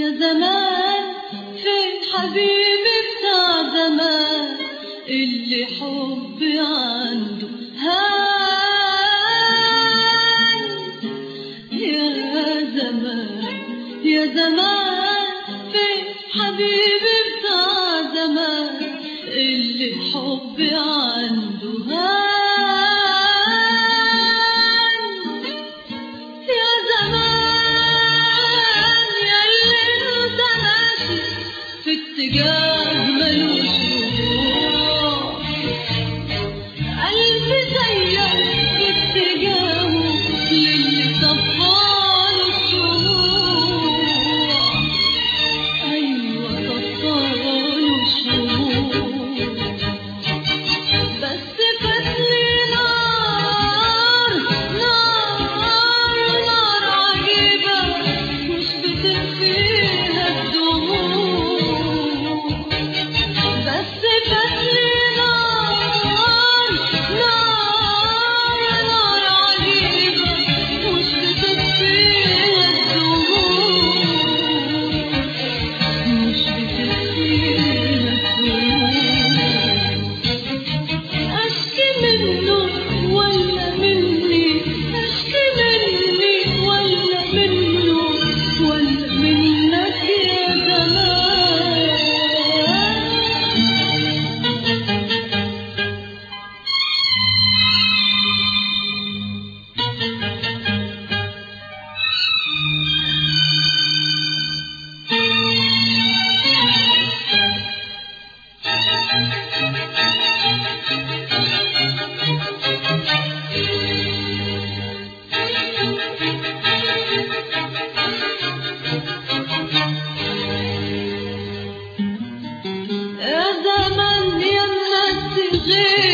يا زمان فين حبيبي بتاع زمان اللي حبي عنده هان يا زمان يا زمان فين حبيبي بتاع زمان اللي حبي عنده هان يا زمان يا اللي انت ماشي في اتجاه ملوش رجوع قلبي زيك في اتجاهه للي طفاله الشموع ايوه طفاله الشموع بس فتلي نار نار نار عجيبة مش بتطفيها الدموع بس فتلي نار نار نار عجيبة مش بتطفيها الدموع مش بتطفيها الدموع أشكي منه ولا مني أشكي مني ولا منه ولا منك يا زمان يا زمان يا الناس غير